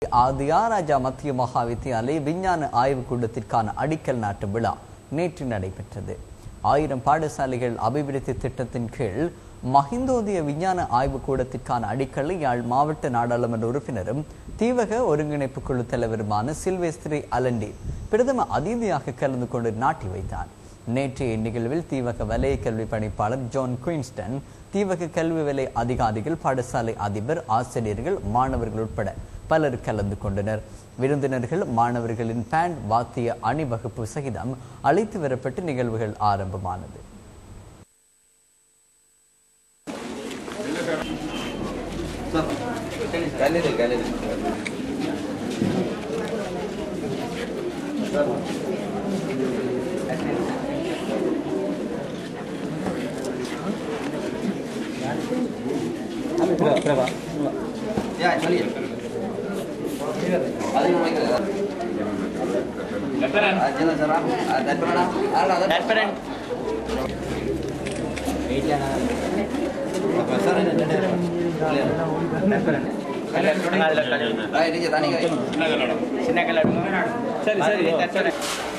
ஆதியாராஜா மத்திய மகா வித்தியாலய விஞ்ஞான ஆய்வுக் கூடத்திற்கான அடிக்கல் நாட்டு விழா நேற்று நடைபெற்றது ஆயிரம் பாடசாலைகள் அபிவிருத்தி திட்டத்தின் கீழ் மஹிந்தோதய விஞ்ஞான ஆய்வுக் கூடத்திற்கான அடிக்கல்லை யாழ் மாவட்ட நாடாளுமன்ற உறுப்பினரும் தீவக ஒருங்கிணைப்பு குழு தலைவருமான சில்வேஸ்திரி அலண்டி பிரதம அதிதியாக கலந்து கொண்டு நாட்டி வைத்தார் நேற்றைய நிகழ்வில் தீவக வலய கல்வி பணிப்பாளர் ஜான் குயின்ஸ்டன் தீவக கல்வி வலய அதிகாரிகள் பாடசாலை அதிபர் ஆசிரியர்கள் மாணவர்கள் உட்பட பலர் கலந்து கொண்டனர் விருந்தினர்கள் மாணவர்களின் பேண்ட் வாத்திய அணிவகுப்பு சகிதம் அழைத்து வரப்பட்டு நிகழ்வுகள் ஆரம்பமானது சின்ன கல்ல சரி சரி